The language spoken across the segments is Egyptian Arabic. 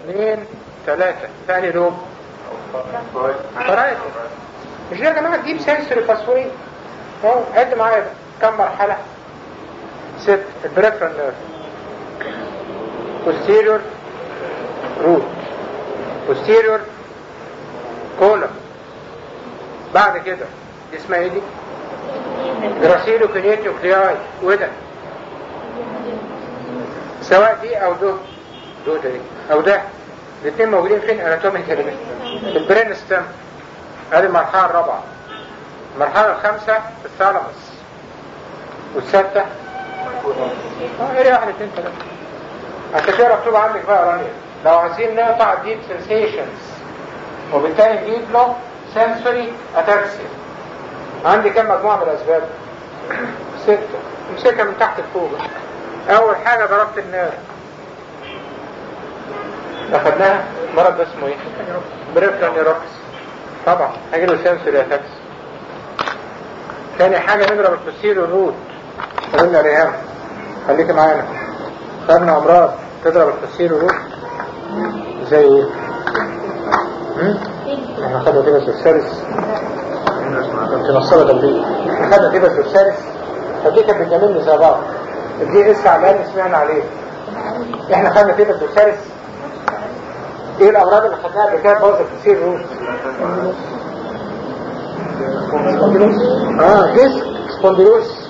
اثنين ثلاثة ثاني لوب فرايت مش ده يا جماعة تجيب سنسوري باسوي اهو عد معايا بقى. كم مرحلة ست البريفرال نيرف posterior root posterior column بعد كده دي اسمها ايه دي؟ جراسيلو كونيت نيوكلياي وده سواء دي او ده ده ده او ده الاثنين موجودين فين اناتوميكالي في البرين ستيم هذه المرحله الرابعه المرحله الخامسه في الثالاموس والسادسه اه اري واحد اثنين ثلاثه عشان كده مكتوب عندك بقى رانيا لو عايزين نقطع ديب سنسيشنز وبالتالي نجيب له سنسوري اتاكسيا عندي كم مجموعه من الاسباب ستة امسكها من تحت لفوق اول حاجة ضربت النار اخدناها مرض ده اسمه ايه بريفرال نيروكس طبعا هيجي له سنسوري اتاكس تاني حاجة نضرب الفسيل الروت قلنا ريهام خليك معانا خدنا امراض تضرب الفسيل الروت زي ايه هم؟ احنا خدنا كده الثالث كنت نصبت قبليه احنا خدنا كده الثالث فدي كانت بتجاملني زي بعض دي اس عمال سمعنا عليه احنا خدنا كده الثالث ايه الامراض اللي خدناها قبل كده باظت تصير روس اه ديسك سبونديلوس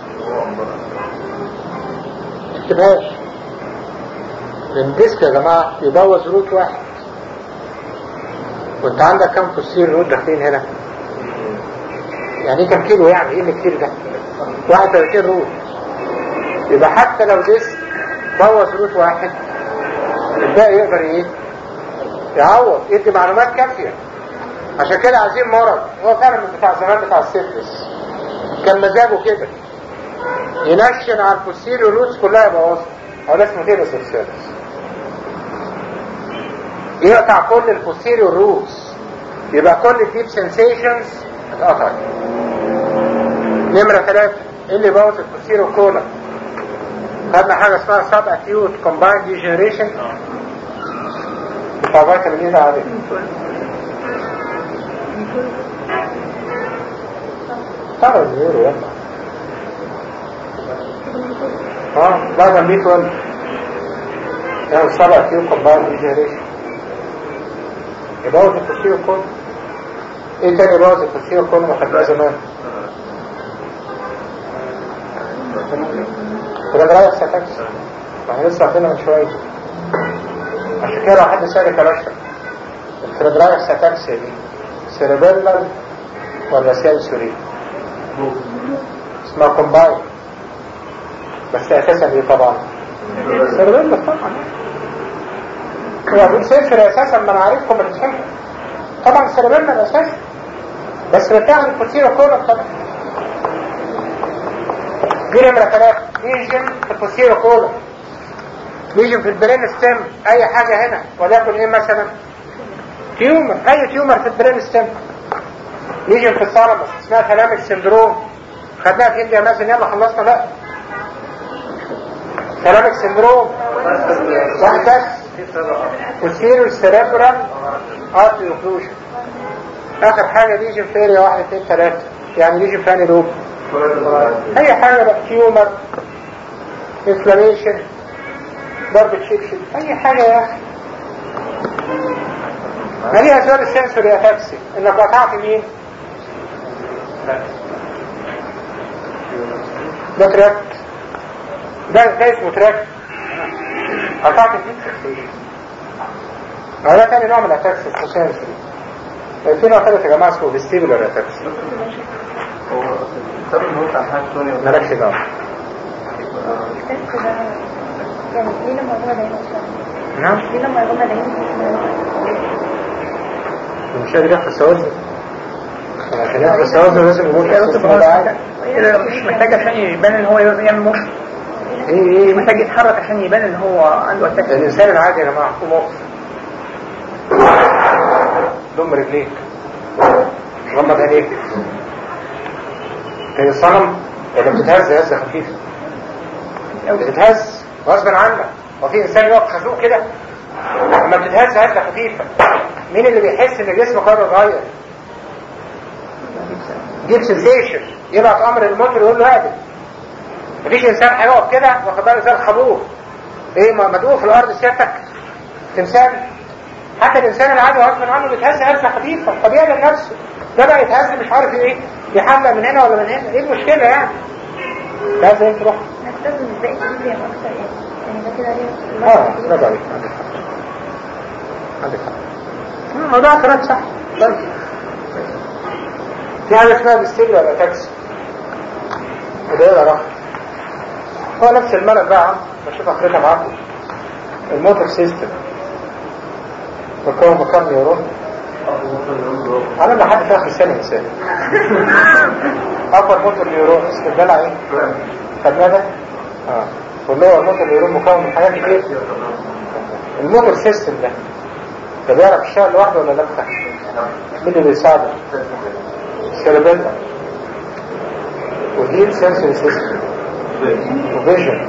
اكتبهاش لان ديسك يا جماعه يبوظ روت واحد وانت عندك كم فصيل روت داخلين هنا يعني ايه كم كيلو يعني ايه اللي كتير ده 31 روت يبقى حتى لو ديسك بوظ روت واحد الباقي يقدر ايه يعوض يدي معلومات كافية عشان كده عايزين مرض هو فعلا من بتاع زمان بتاع السيفلس كان مزاجه كده ينشن على الفوسيل والروتس كلها يبوظها هو ده اسمه كده سيفلس يقطع كل الفوسيل والروتس يبقى كل الديب سنسيشنز اتقطعت نمرة ثلاثة ايه اللي بوظ الفوسيل والكولا خدنا حاجة اسمها سب اكيوت كومبايند ديجنريشن بتاع فيتامين ايه ده عليه طبعا غيره يلا اه ده كان 100 ولد يعني سبع كيلو كومبايند ديجنريشن يبوظ الفسير كله ايه تاني يبوظ الفسير كله ما خدناه زمان كده رايح ساتكس ما احنا لسه عارفينها من شويه عشان كده لو حد سألك يا باشا الفريدرايح ساتاكسيا دي سيربيلر ولا سنسوري اسمها كومباين بس اساسا ايه طبعا سيربيلر طبعا هو بيقول سنسوري اساسا ما انا عارفكم بتفهمها طبعا سيربيلر اساسا بس بتاع الكوتيرا كولا طبعا دي نمرة ثلاثة ليجن في الكوتيرا كولا ليجن في البرين ستيم اي حاجة هنا وليكن ايه مثلا تيومر اي تيومر في البرين ستيم ليجن في الثالاموس اسمها ثلاميك سندروم خدناها في انديا مازن يلا خلصنا بقى ثلاميك سندروم واحد بس وسيرو سيريبرال ارتي اوكلوجن اخر حاجة ليجن في اريا واحد اثنين ثلاثة يعني ليجن في انهي لوب اي حاجة بقى تيومر انفلاميشن ضربة شبشب اي حاجة يا اخي ما هي اسباب السنسوري اتاكسي انك قطعت مين ده تراك ده ده اسمه تراك قطعت الديب سنسيشن ده تاني نوع من الاتاكس اسمه سنسوري في نوع ثالث يا جماعه اسمه فيستيبولار اتاكس مالكش دعوه يعني ليه لما يغمى دايما نعم ليه لما يغمى دايما مش قادر يحفظ السوازن عشان يحفظ السوازن لازم يموت مش محتاج عشان يبان ان هو يعمل موشن ايه ايه محتاج يتحرك عشان يبان ان هو عنده اتاك الانسان العادي يا جماعه قوم اقف ضم رجليك غمض عينيك هي الصنم ولا بتتهز هزه خفيفه بتتهز غصب عنك وفي انسان يقف خازوق كده اما بتتهز هزه خفيفه مين اللي بيحس ان جسمه قرر اتغير ديب سنسيشن يبعت امر الموتور يقول له اقبل مفيش انسان هيقف كده واخد باله زي الخابور ايه ما مدقوق في الارض سيادتك تمثال حتى الانسان العادي غصب عنه بيتهز هزه خفيفه طبيعي لنفسه ده بقى يتهز مش عارف ايه يحلق من هنا ولا من هنا ايه المشكله يعني ده زي تروح نستخدم ازاي تدريب اكتر يعني يعني ده كده ليه اه برافو عليك عندك حق عندك حق اه ده كلام صح طيب في حاجه اسمها الاستيل ولا تاكسي وده ايه رقم هو نفس الملك بقى يا عم بشوف اخرتها معاكم الموتور سيستم مكون مكان نيورون على ما حد في اخر السنه انسان اكبر موتور نيورون اسم الدلع ايه؟ خدناه ده؟ اه واللي هو الموتور نيورون مكون من حاجات كتير الموتور سيستم ده ده بيعرف يشتغل لوحده ولا لا؟ مين اللي بيساعده؟ السيربيلا ودي سنسوري سيستم وفيجن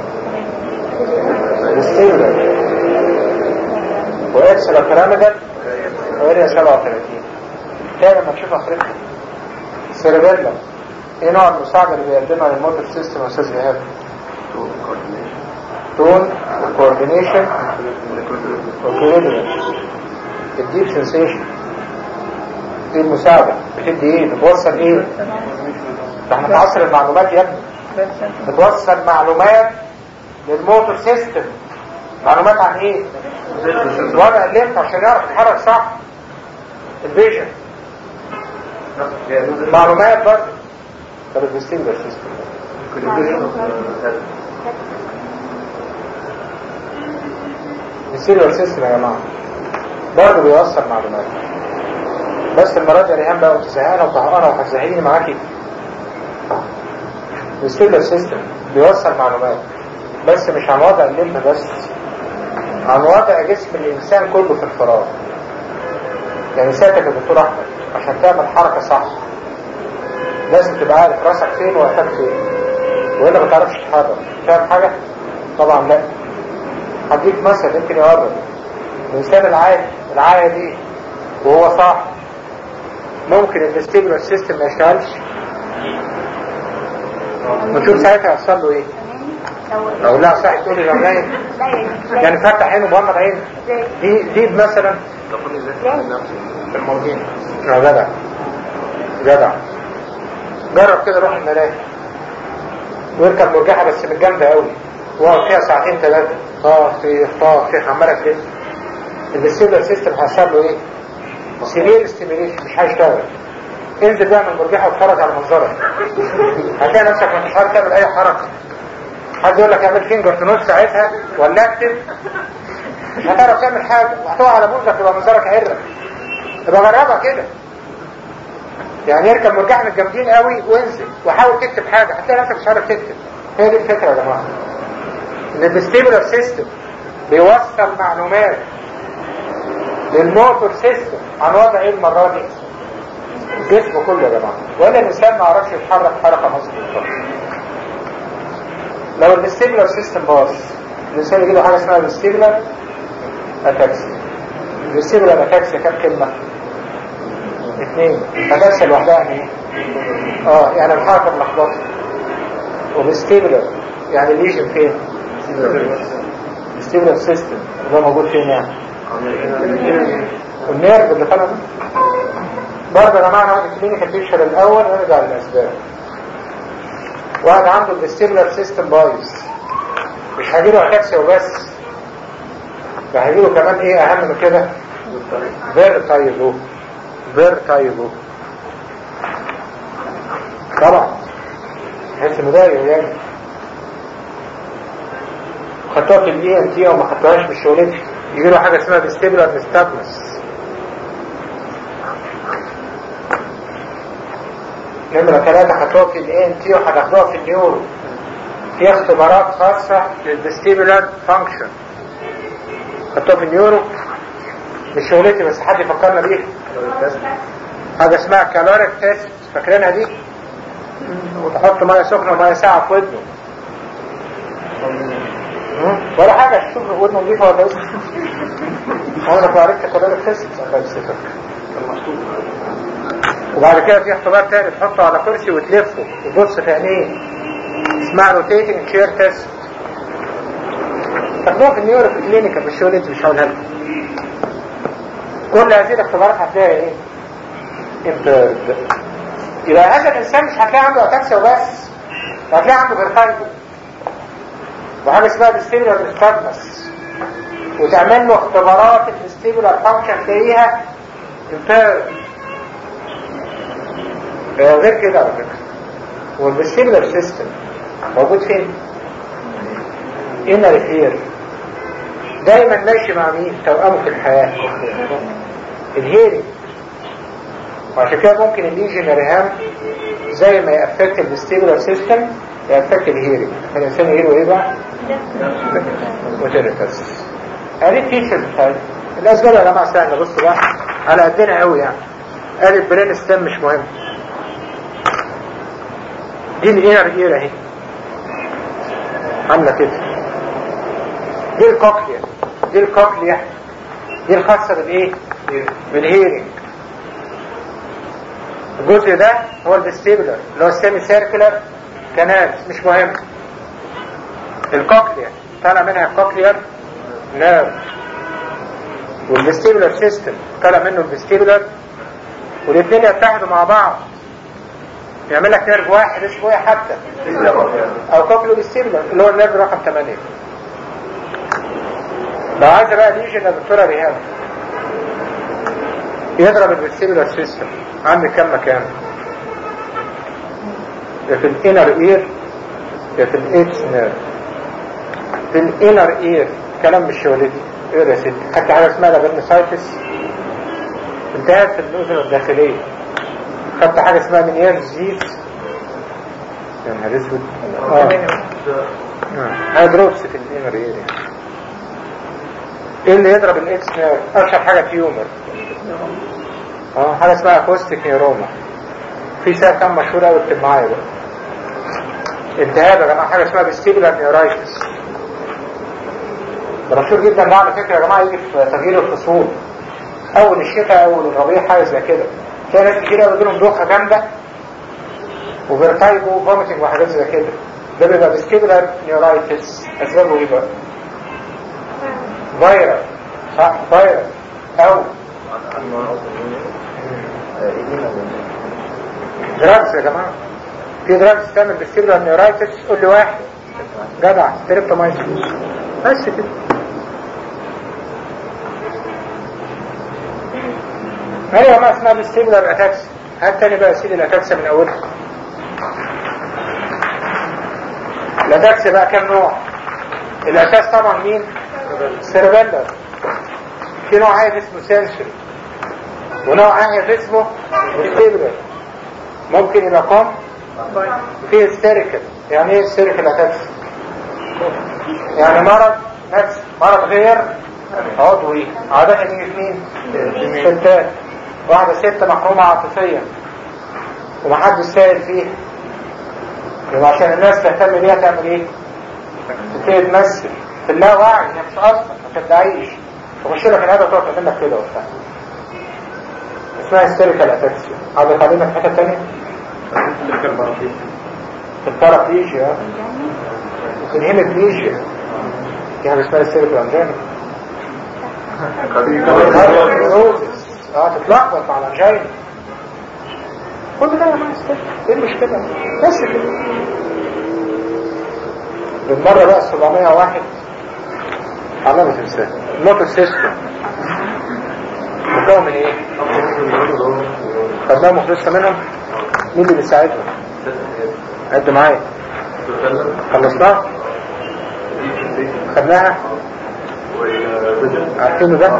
وستيبلر واكسل بيراميدال واريا 37 تاني لما تشوف اخرتها السيربيلا ايه نوع المساعدة اللي بيقدمها للموتور سيستم يا استاذ ايهاب؟ تون وكوردينيشن وكوريديا الديب سنسيشن دي المساعدة بتدي ايه بتوصل ايه ده احنا في عصر المعلومات يا ابني بتوصل معلومات للموتور سيستم معلومات عن ايه وضع الليمف عشان يعرف يتحرك صح الفيجن معلومات برضه طب الفيستيبولار سيستم الفيستيبولار سيستم يا جماعه برضه بيوصل معلومات بس المرة دي يا ريهام بقى وانت زهقانه وطهقانه وهتزهقيني معاكي الفيستيبولار سيستم بيوصل معلومات بس مش عن وضع الليمف بس عن وضع جسم الإنسان كله في الفراغ يعني ساعتك يا دكتور أحمد عشان تعمل حركة صح لازم تبقى عارف راسك فين وقتك فين وإلا ما تعرفش تتحرك فاهم حاجة؟ طبعا لا هديك مثل يمكن يقرب الإنسان العادي العادي وهو صح ممكن الفيستيبولار سيستم ما يشتغلش ونشوف ساعتها يحصل له ايه لو لا صح تقول لي لو نايم لا يعني يعني فتح عينه وغمض عينه ازاي دي دي مثلا الموجين يا جدع جدع جرب كده روح الملاهي ويركب مرجحة بس من جنب قوي واقعد فيها ساعتين ثلاثة طاف في طاف في عمالة تلف الفيستيبولار سيستم هيحصل له ايه؟ سيريال ستيميليشن مش هيشتغل انزل بقى من المرجحة واتفرج على منظرك هتلاقي نفسك ما مش عارف تعمل اي حركة حد يقول لك اعمل فينجر في نص ساعتها ولا اكتب مش هتعرف تعمل حاجة وهتقع على بوزك يبقى منظرك عرق يبقى جربها كده يعني اركب مرجحة من الجامدين قوي وانزل وحاول تكتب حاجة هتلاقي نفسك مش عارف تكتب هي دي الفكرة يا جماعة ان الفيستيبولار سيستم بيوصل معلومات للموتور سيستم عن وضع ايه المرة دي الجسم كله يا جماعة ولا الانسان ما عرفش يتحرك حركة مظبوطة لو الفيستيبولار سيستم باظ الانسان يجي له حاجة اسمها الفيستيبولار اتاكسي الفيستيبولار اتاكسي كام كلمة اثنين اتاكسي لوحدها يعني ايه اه يعني الحركة ملخبطة وفيستيبولار يعني الليجن فين الفيستيبولار سيستم ده موجود فين يعني والنيرف اللي طالع ده برضه يا جماعه نقعد الكلينيكال بيكشر الاول ونرجع للاسباب واحد عنده الفيستيبولار سيستم بايظ مش هيجيله اتاكسيا وبس ده هيجيله كمان ايه اهم من كده فيرتايجو فيرتايجو طبعا تحس انه ده يعني خدتوها في الاي ان تي او ما خدتوهاش في شغلتي يجي له حاجه اسمها فيستيبولار نستابلس نمرة ثلاثة خدتوها في الاي ان تي وهتاخدوها في النيورو في اختبارات خاصة للفيستيبولار فانكشن خدتوها في النيورو مش شغلتي بس حد يفكرنا بيها حاجة اسمها كالوريك تيست فاكرينها دي وتحط مية سخنة ومية ساقعة في ودنه ولا حاجة شوف ودنه نضيفة ولا ايه هو انا قريت كذلك فيسكس الله يمسكك وبعد كده في اختبار تاني تحطه على كرسي وتلفه وتبص في عينيه اسمها روتيتنج تشير تيست تاخدوها في النيورو في الكلينيكا مش هو اللي انت مش هقولها لكم كل هذه الاختبارات هتلاقي ايه؟ امبيرد يبقى هذا الانسان مش هتلاقي عنده اتاكسيا وبس هتلاقي عنده فيرتايجو وحاجه اسمها ديستيبولار ديستربنس وتعمل له اختبارات الديستيبولار فانكشن تلاقيها امبيرد آه، غير كده على فكره والفيستيبولار سيستم موجود فين؟ انر اير دايما ماشي مع مين؟ توأمه في الحياه الهيرنج وعشان كده ممكن الليجن رهام زي ما يأفكت الفيستيبولار سيستم يأفكت الهيرنج الانسان يهيره ايه بقى؟ وتيرتس ادي الفيتشر بتاعتي الاسباب يا جماعه سهله بصوا بقى على قدنا قوي يعني ادي البرين ستيم مش مهم دي الانر اير اهي عامله كده دي الكوكليا دي الكوكليا دي الخاصه بالايه بالهيرنج الجزء ده هو الفيستيبولار اللي هو السيمي سيركولار كانال مش مهم الكوكليا طالع منها الكوكليار نيرف والفيستيبولار سيستم طالع منه الفيستيبولار والاثنين يتحدوا مع بعض يعمل لك نيرف واحد اسمه ايه حتى او كوكلو فيستيبولار اللي هو النيرف رقم 8 لو عايز بقى ليجن يا دكتوره ريهام يضرب الفيستيبولار سيستم عندك كم مكان يا في الانر اير يا في الايتس نيرف في الانر اير كلام مش ولدي ايه يا ستي حتى حاجه اسمها لابرنسايتس انتهت في الاذن الداخليه خدت حاجه اسمها منيال زيز يا نهار اسود اه هيدروبس في الانر اير يعني. ايه اللي يضرب الاكس نيرف اشهر حاجه تيومر اه حاجه اسمها اكوستيك نيروما في ساعه كان مشهوره قوي اكتب معايا بقى التهاب يا جماعه حاجه اسمها فيستيبولار نيورايتس ده مشهور جدا ده على فكره يا جماعه يجي في تغيير الفصول اول الشتاء اول الربيع حاجه زي كده تلاقي ناس كتير قوي لهم دوخه جامده وفيرتايجو وفوميتنج وحاجات زي كده ده بيبقى فيستيبولار نيورايتس اسبابه ايه بقى؟ فيروس صح فيروس او دراجز يا جماعه في دراجز تعمل فيستيبولار نيورايتس قول لي واحد جدع تريبتومايسين بس كده هي ما اسمها فيستيبولار اتاكس هات تاني بقى يا سيدي الاتاكس من اولها الاتاكس بقى كام نوع الاساس طبعا مين سيربيلر في نوع عايز اسمه سنسوري ونوع عايز اسمه فيستيبولار ممكن يبقى كوم في هيستيريكال يعني ايه هيستيريكال اتاكس يعني مرض نفس مرض غير عضوي عادة يجي في مين ستات واحدة ست محرومة عاطفيا ومحدش سائل فيها يبقى عشان الناس تهتم بيها تعمل ايه تبتدي تمثل في اللاوعي هي مش اصلا ما تدعيش تخش لك الهدف تقعد تعمل لك كده وبتاع اسمها هيستيريكال اتاكسيا عاوز تعلمك في حته ثانيه في البارابليجيا وفي الهيموبليجيا في حاجه اسمها هيستيريكال انجينا اه تتلخبط مع الانجينا كل ده يا ماستر ايه المشكله بس كده بالمره بقى 701 علامة تنساه الموتور سيستم مكون من ايه؟ خدناها مخلصة منهم مين اللي بيساعدهم؟ قد معايا خلصناها؟ خدناها؟ عارفينه ده؟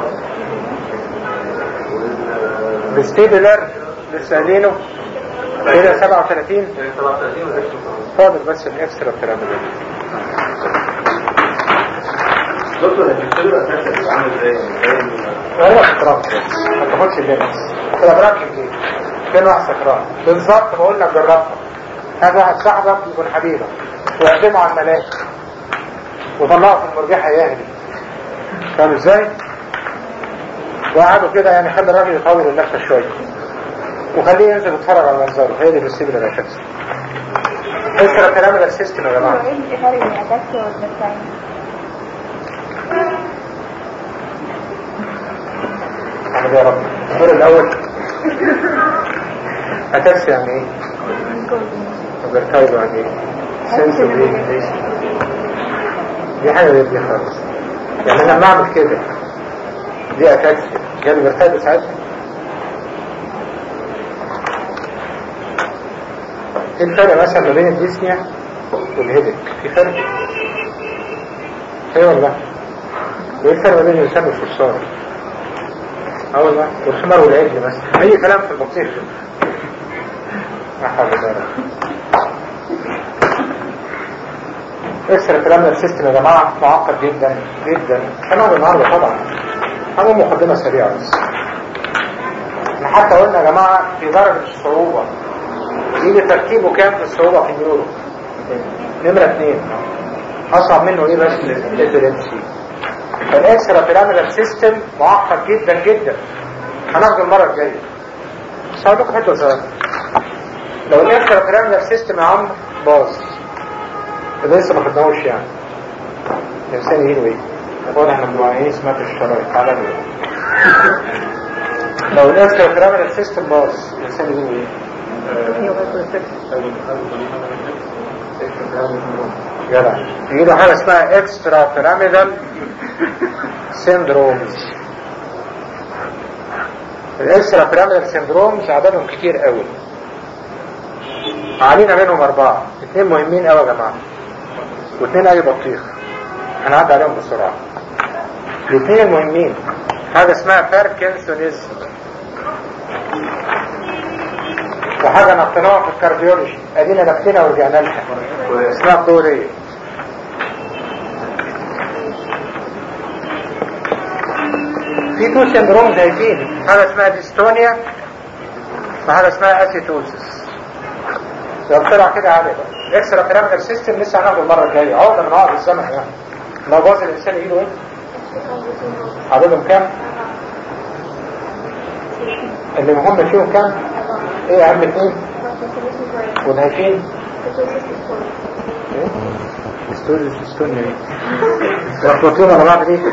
الستيبلر لسه قايلينه كده 37 فاضل بس الاكسترا بتاع ده دكتور الدكتور اساسا بيبقى عامل ازاي؟ هو اختراق ما تاخدش اللينكس تلغراك ليه فين واحد سكران بالظبط بقول لك جربها هذا واحد صاحبك يكون حبيبك ويقدمه على الملاك وطلعه في المرجحة يهدي فاهم ازاي؟ وقعدوا كده يعني خلي الراجل يطول اللفه شويه وخليه ينزل يتفرج على منظره هي دي بالسيبل الافكس اسرع كلام السيستم يا جماعه ايه الفرق بين اتاكسيا والبرتاين؟ احمد يا رب الدور الاول اتاكس يعني ايه وبرتايب يعني ايه سنس اوف ايه دي حاجه غير دي خالص يعني انا لما اعمل كده دي اتاكسيا جالي برتايب ساعتها ايه الفرق مثلا ما بين الديسنيا والهيدك في فرق ايه والله وايه الفرق ما بين الانسان والفرصان اه والله والحمار والعجل مثلا اي كلام في البطيخ ما حول ولا قوه اكسر كلامنا السيستم يا جماعه معقد جدا جدا هنقعد النهارده طبعا هنعمل مقدمه سريعه بس احنا حتى قلنا يا جماعه في درجه الصعوبه يجي ترتيبه كام في الصعوبة في النيورو نمرة اثنين أصعب منه إيه بس الإبيليبسي فالإكسترا بيراميدال سيستم معقد جدا جدا هناخده المرة الجاية بس هقول لكم حتة صغيرة لو الإكسترا بيراميدال سيستم يا عم باظ يبقى لسه ما خدناهوش يعني الإنسان يجيله إيه؟ واضح احنا بنبقى إيه سمعت الشرايط تعالى لي لو الإكسترا بيراميدال سيستم باظ الإنسان يجيله إيه؟ جدع يجيله حاجة اسمها اكسترا بيراميدال سيندرومز الاكسترا بيراميدال سيندرومز عددهم كتير قوي علينا منهم اربعة اثنين مهمين قوي يا جماعة واثنين اي بطيخ هنعدي عليهم بسرعة الاثنين المهمين حاجة اسمها باركنسونيزم وحاجة نقطناها في الكارديولوجي ادينا لفينا ورجعنا لها اسمها الدورية في تو سندروم زيتين حاجة اسمها ديستونيا وحاجة اسمها اسيتوزس لو طلع كده عالي بقى اكسرا بيراميدال سيستم لسه هناخده المرة الجاية عقدة من عقد الزمن يعني لو باظ الانسان ايده ايه؟ عددهم كام؟ اللي مهم فيهم كام؟ ايه اهم اثنين؟ والهيفين؟ ايه؟ استوديو استونيا ايه؟ لخبطتهم على بعض ليه؟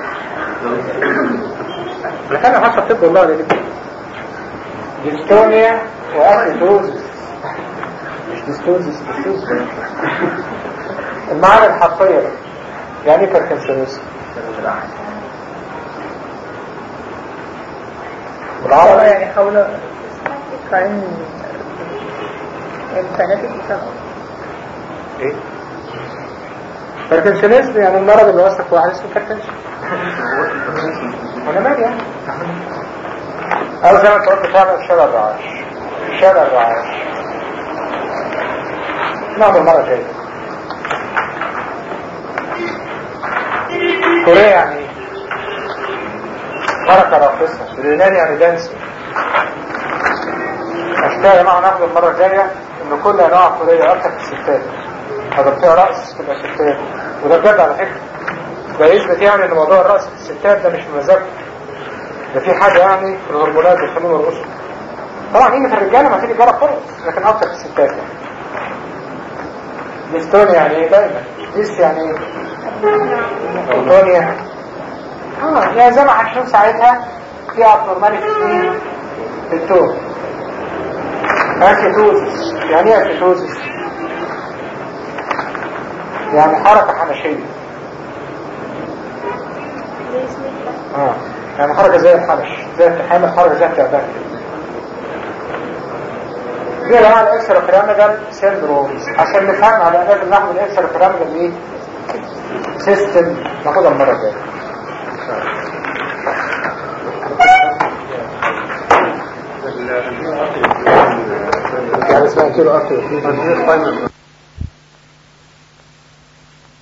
انا كان حصل طب والله ده ليه؟ ديستونيا واسيتوزس مش ديستوزس ديستوزس المعاني الحرفية بقى. يعني ايه باركنسونيزم؟ والله بالعربي يعني حول كان البنات الإنسان ايه؟ باركنسونيزم يعني المرض اللي وصف واحد اسمه باركنسون انا مالي يعني او زي ما انت قلت فعلا شلل الرعاش شلل الرعاش ناخد المرة الجاية كوريا يعني ايه؟ حركة راقصة اليوناني يعني دانسي عشان كده يا جماعة ناخد المرة الجاية ان كل انواع كوريا اكتر في الستات هذا فيها رقص تبقى ستات وده بجد على فكرة ده يثبت يعني ان موضوع الرقص في الستات ده مش بمزاج ده في حاجة يعني في الهرمونات بيخلوهم يرقصوا طبعا يجي في الرجالة ما في رجالة بترقص لكن اكتر في الستات يعني ديستون يعني ايه دايما ديس يعني ايه اوتونيا اه يعني زي ما هنشوف ساعتها في ابنورماليتي في في التون اسيتوزس يعني ايه اسيتوزس يعني حركة حنشية اه يعني حركة زي الحنش زي التحامل حركة زي التعبان دي يا جماعة الاكسرا بيراميدال سيندرومز عشان نفهم على لازم ناخد الاكسرا بيراميدال ايه سيستم ناخدها المرة الجاية يعني اسمها كيلو اكتر